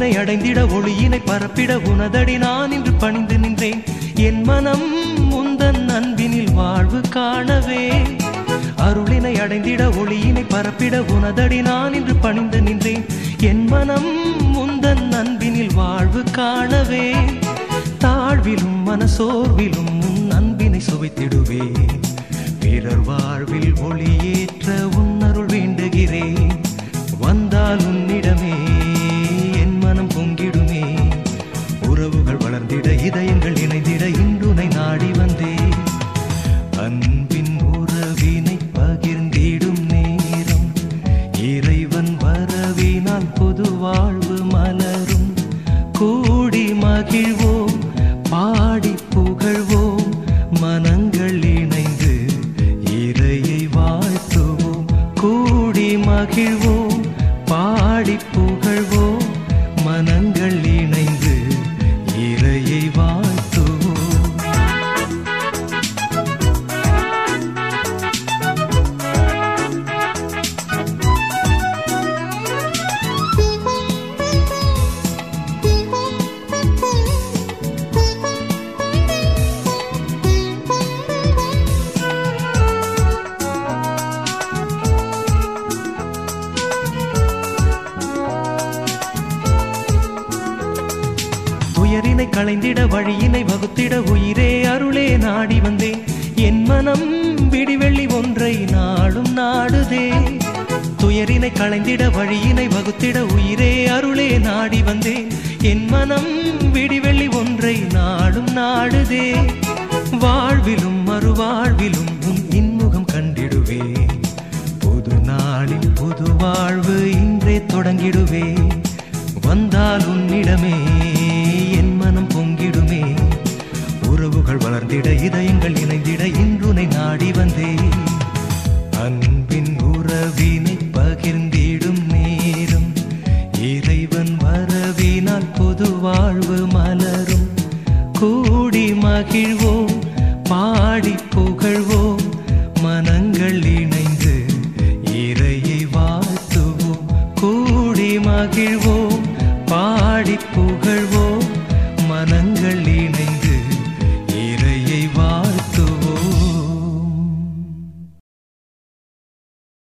அருளினை அடைந்திட ஒளியினை பரப்பிட உனதடி நான் இன்று பணிந்து நின்றேன் என் மனம் முந்தன் அன்பினில் வாழ்வு காணவே அருளினை அடைந்திட ஒளியினை பரப்பிட உனதடி நான் இன்று பணிந்து நின்றேன் என் மனம் முந்தன் அன்பினில் வாழ்வு காணவே தாழ்விலும் மனசோர்விலும் உன் அன்பினை சுவைத்திடுவேன் பிறர் வாழ்வில் ஒளியேற்ற உன்னருள் வேண்டுகிறேன் வந்தால் உன்னிடமே என் மனம் பொங்கிடுமே உறவுகள் வளர்ந்திட இதயங்கள் இணைந்திட இன்றுனை நாடி வந்தேன் அன்பின் உறவினை பகிர்ந்திடும் நேரம் இறைவன் வரவினால் புது வாழ்வு மலரும் கூடி மகிழ்வோம் பாடி புகழ்வோம் மனங்கள் இணைந்து இறையை வாழ்த்துவோம் கூடி மகிழ்வோம் பாடி புகழ்வோம் மனங்கள் இணைந்து இறையை வாழ்த்துவோம் துயரினை களைந்திட வழியினை வகுத்திட உயிரே அருளே நாடி வந்தேன் என் மனம் விடிவெள்ளி ஒன்றை நாடும் நாடுதே துயரினை களைந்திட வழியினை வகுத்திட உயிரே அருளே நாடி வந்தேன் என் மனம் விடிவெள்ளி ஒன்றை நாடும் நாடுதே வாழ்விலும் மறுவாழ்விலும் உன் இன்முகம் கண்டிடுவே புது நாளில் புது வாழ்வு இன்றே தொடங்கிடுவே வந்தால் உன்னிடமே என் மனம் பொங்கிடுமே உறவுகள் வளர்ந்திட இதயங்கள் இணைந்திட இன்றுனை நாடி வந்தேன் அன்பின் உறவினை பகிர்ந்திடும் நேரம் இறைவன் வரவினால் புது வாழ்வு மலரும் கூடி மகிழ்வோம் பாடி புகழ்வோம் மனங்கள் இணைந்து இறையை வாழ்த்துவோம் கூடி மகிழ்வோம் பாடி புகழ்வோம் மனங்கள்